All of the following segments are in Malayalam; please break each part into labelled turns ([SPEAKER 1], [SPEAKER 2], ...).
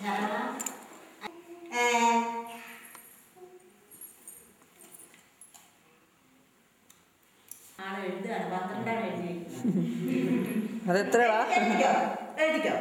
[SPEAKER 1] ആള് എഴുതുകയാണ് പന്ത്രണ്ടാണ് എഴുതി വെക്കുന്നത്
[SPEAKER 2] അതെത്രയാ
[SPEAKER 1] എഴുതിക്കോ എഴുതിക്കോ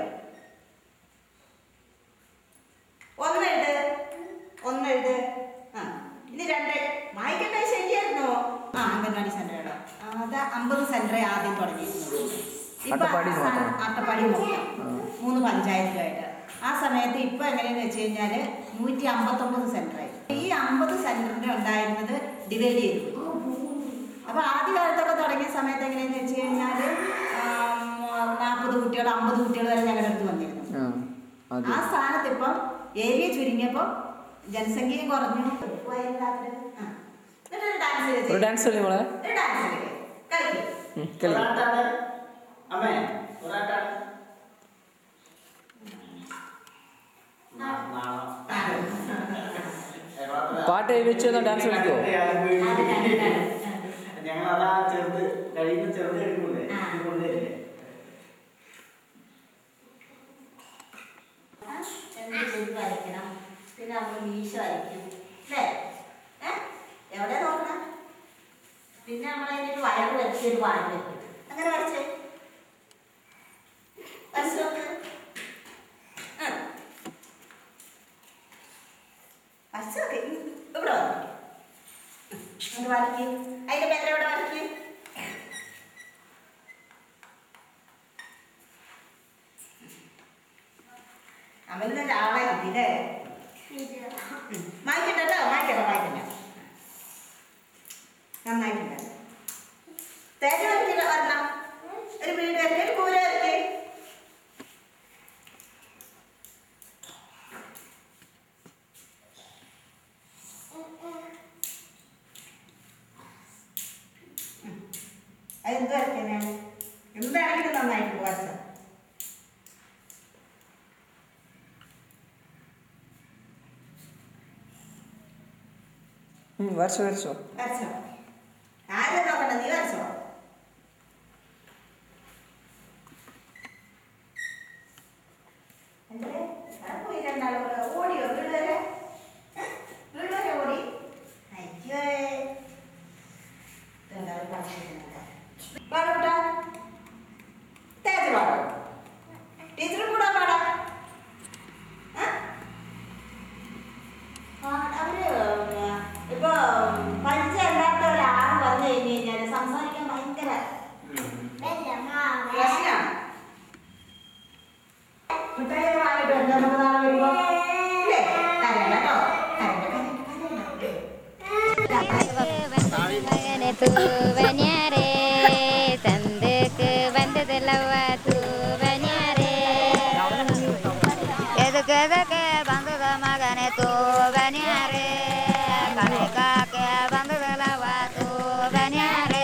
[SPEAKER 1] ഒന്ന് എഴുത് ഒന്ന് എഴുത് ആ ഇനി രണ്ട് വായിക്കട്ടെ ശരിയായിരുന്നോ ആ അംഗൻവാടി സെന്ററുകളോ അത് അമ്പത് സെന്ററെ ആദ്യം തുടങ്ങിയിരുന്നു ഇപ്പൊ
[SPEAKER 2] അട്ടപ്പാടി
[SPEAKER 1] ആ
[SPEAKER 2] മാത്രം.
[SPEAKER 1] അട്ടപ്പാടി മൊത്തം മൂന്ന് പഞ്ചായത്തിലായിട്ട് ആ സമയത്ത് ഇപ്പൊ എങ്ങനെയാന്ന് വെച്ച് കഴിഞ്ഞാല് നൂറ്റി അമ്പത്തൊമ്പത് സെന്ററായി ഈ അമ്പത് സെന്ററിന്റെ ഉണ്ടായിരുന്നത് ഡിവൈഡ് ചെയ്തു അപ്പൊ ആദ്യ കാലത്തൊക്കെ തുടങ്ങിയ സമയത്ത് എങ്ങനെയാന്ന് വെച്ച് കഴിഞ്ഞാല് നാൽപ്പത് കുട്ടികൾ അമ്പത് കുട്ടികൾ വരെ ഞങ്ങളുടെ അടുത്ത് വന്നിരുന്നു
[SPEAKER 2] ആ അതെ
[SPEAKER 1] ആ സ്ഥാനത്ത് ഇപ്പം ഏരിയ ചുരുങ്ങിയപ്പോ ജനസംഖ്യയും കുറഞ്ഞു വയനാട്ടില്. ആ. എന്നിട്ടൊരു ഡാൻസ് കളിച്ച്.
[SPEAKER 2] ഒരു ഡാൻസ് കളി മോളെ
[SPEAKER 1] ഒരു ഡാൻസ് കളിക്ക്. കളിക്ക്.
[SPEAKER 2] ഉം, കളി
[SPEAKER 3] പൊറാട്ടാണ് അമ്മേ പൊറാട്ടാണ്
[SPEAKER 2] പാട്ട് വെച്ച് തന്നാ dance കളിക്കുവോ?
[SPEAKER 3] ഞങ്ങൾ അതാ ചെറുത് കഴിയുന്ന ചെറുത് എടുക്കൂലേ
[SPEAKER 1] ആ.
[SPEAKER 3] ഇത് കൊണ്ടുവരില്ലേ
[SPEAKER 1] ആ, രണ്ട് ചെരുപ്പ് വരയ്ക്കണം പിന്നെ നമ്മൾ മീശ വരയ്ക്കും അല്ലേ ഏ എവിടെ നോക്കണം പിന്നെ നമ്മൾ അതിനൊരു വയറ് വരച്ചൊരു വാഴ വെക്കും അങ്ങനെ വരച്ചേ വരച്ച് നോക്ക് ആ. വരച്ച് നോക്ക് ഉം, ഇവിടെ വന്നു അത് വരയ്ക്കും അതിന്റെ പേര് എവിടെ വരയ്ക്കും അവന് ഒരാളെ കിട്ടിയില്ലേ വായിക്കട്ടോ വായിക്കട്ടെ വായിക്കണ്ട നന്നായിട്ടുണ്ട് തേജ വരയ്ക്കില്ല വരണം ഒരു വീട് വരയ്ക്ക് ഒരു കൂര വരയ്ക്ക് അതെന്ത് വരയ്ക്കാനാണ് എന്താണെങ്കിലും നന്നായിട്ട് വരച്ചോ
[SPEAKER 2] ഉം, വരച്ചോ വരച്ചോ
[SPEAKER 1] വരച്ചോ ആരും നോക്കണ്ട നീ വരച്ചോ എന്തേ? അവിടെ പോയി രണ്ടാളും കൂടെ ഓടിയോ വീട് വരെ ഏ? വീട് വരെ ഓടി അയ്യോ രണ്ടാളും പറഞ്ഞിരുന്നല്ലോ. പാടോ കേട്ടോ. തേജ് പാടോ ടീച്ചറും കൂടെ പാടാം ഏ? ആ, അവര് ഉം, ഇപ്പൊ പരിചയമില്ലാത്ത ഒരാൾ വന്നു കഴിഞ്ഞു കഴിഞ്ഞാല് സംസാരിക്കാൻ ഭയങ്കര പ്രശ്നമാണ് മിഠായി വാങ്ങിട്ട് വരണം നമുക്ക് നാളെ വരുമ്പോ ഇല്ലേ കരയണ്ട കേട്ടോ കരയണ്ട കരയണ്ട
[SPEAKER 4] മകനെ തൂവന്യാരേ തന്തക്ക് വന്നതല്ലവ തൂവന്യാരേ എതുക്ക് എതുക്ക് വന്നത് മകനെ തൂവന്യാരേ കണിക്കാക്ക് വന്നതല്ലവ തൂവന്യാരേ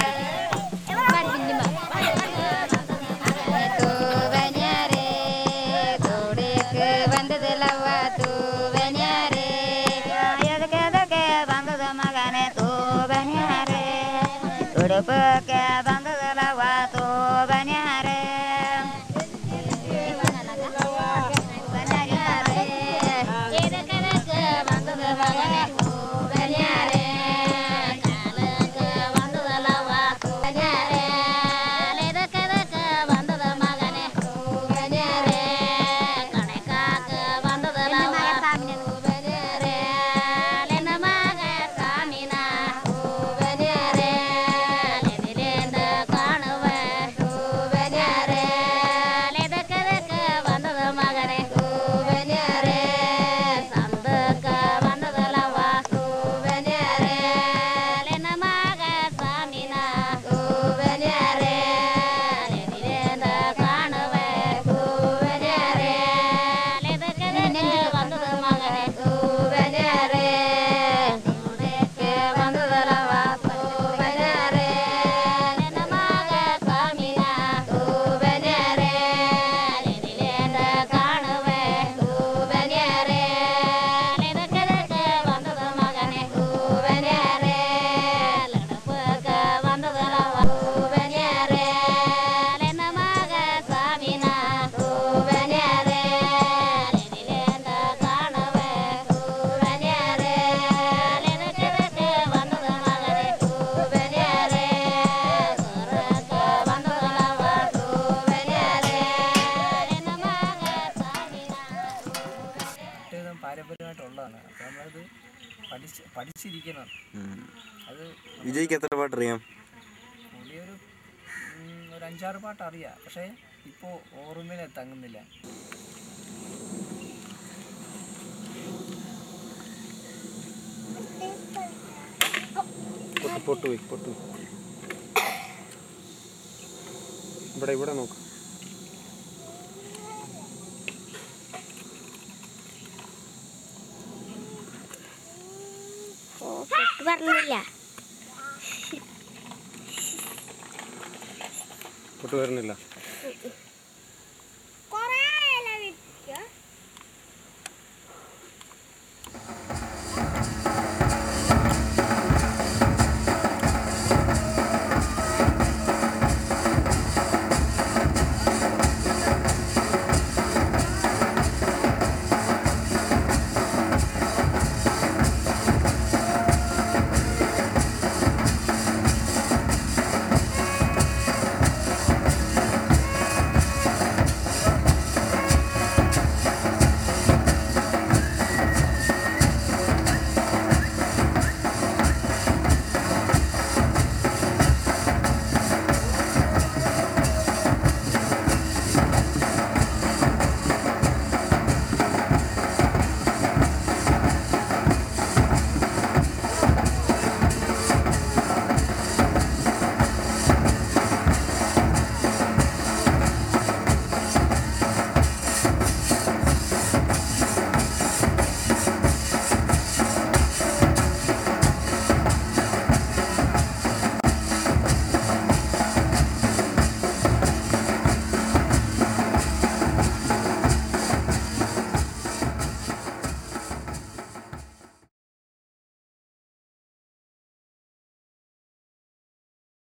[SPEAKER 4] തൂവന്യാരേ കൂടിക്ക് വന്നതല്ലവ തൂവന്യാരേ എതുക്ക് എതുക്ക് വന്നത് മകനെ തൂവന്യാരേ ഉടുപ്പൊക്കെ വന്നതല്ലവ തൂവന്യാരേ
[SPEAKER 5] പഠിക്കുന്നത് അത്
[SPEAKER 6] വിജയ്ക്ക് എത്ര പാട്ടറിയാം
[SPEAKER 5] പുള്ളി ഒരു ഉം, ഒരു അഞ്ചാറ് പാട്ട് അറിയാം പക്ഷേ ഇപ്പോൾ ഓർമ്മയിൽ തങ്ങുന്നില്ല
[SPEAKER 6] പൊട്ടു പൊട്ടു പോയി പൊട്ടു ഇവിടെ ഇവിടെ നോക്ക്
[SPEAKER 4] പറഞ്ഞില്ല
[SPEAKER 6] പൊട്ടു വരുന്നില്ല